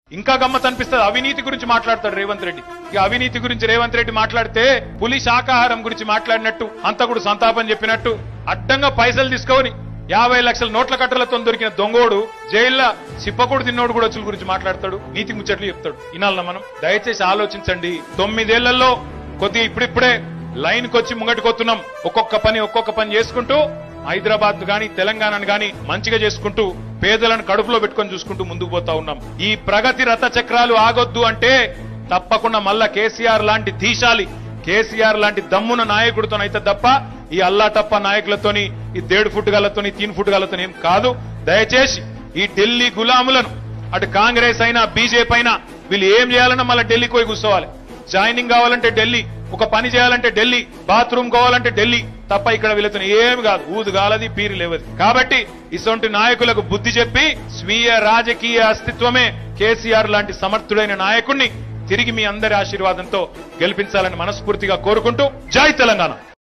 ఇంకా గమ్మత్ అనిపిస్తుంది అవినీతి గురించి మాట్లాడతాడు రేవంత్ రెడ్డి ఇక అవినీతి గురించి రేవంత్ రెడ్డి మాట్లాడితే పులి శాకాహారం గురించి మాట్లాడినట్టు అంతకుడు సంతాపం చెప్పినట్టు అడ్డంగా పైసలు తీసుకొని యాభై లక్షల నోట్ల కట్టలతో దొరికిన దొంగోడు జైల్లో సిప్పకూడు తిన్నోడు కూడా వచ్చుల గురించి మాట్లాడతాడు నీతి ముచ్చట్లు చెప్తాడు వినాలన్నా మనం దయచేసి ఆలోచించండి తొమ్మిదేళ్లలో కొద్ది ఇప్పుడిప్పుడే లైన్ కొచ్చి ముంగటికొస్తున్నాం ఒక్కొక్క పని ఒక్కొక్క పని చేసుకుంటూ హైదరాబాద్ గాని తెలంగాణను గాని మంచిగా చేసుకుంటూ పేదలను కడుపులో పెట్టుకొని చూసుకుంటూ ముందుకు పోతా ఉన్నాం ఈ ప్రగతి రథ చక్రాలు ఆగొద్దు అంటే తప్పకుండా మళ్ళా కేసీఆర్ లాంటి ధీశాలి కేసీఆర్ లాంటి దమ్మున నాయకుడితోనైతే తప్ప ఈ అల్లా టప్ప నాయకులతోని ఈ దేడు ఫుట్ గలతోని తీన్ ఫుట్ గలతోని ఏం కాదు దయచేసి ఈ ఢిల్లీ గులాములను అటు కాంగ్రెస్ అయినా బీజేపీ అయినా వీళ్ళు ఏం చేయాలన్నా మళ్ళీ ఢిల్లీకి పోయి కూర్చోవాలి జాయినింగ్ కావాలంటే ఢిల్లీ ఒక పని చేయాలంటే ఢిల్లీ బాత్రూమ్ కావాలంటే ఢిల్లీ తప్ప ఇక్కడ వీళ్ళతో ఏమి కాదు ఊదు గాలది పీరి లేవది కాబట్టి ఇటువంటి నాయకులకు బుద్ధి చెప్పి స్వీయ రాజకీయ అస్తిత్వమే కేసీఆర్ లాంటి సమర్థుడైన నాయకుణ్ణి తిరిగి మీ అందరి ఆశీర్వాదంతో గెలిపించాలని మనస్ఫూర్తిగా కోరుకుంటూ జై తెలంగాణ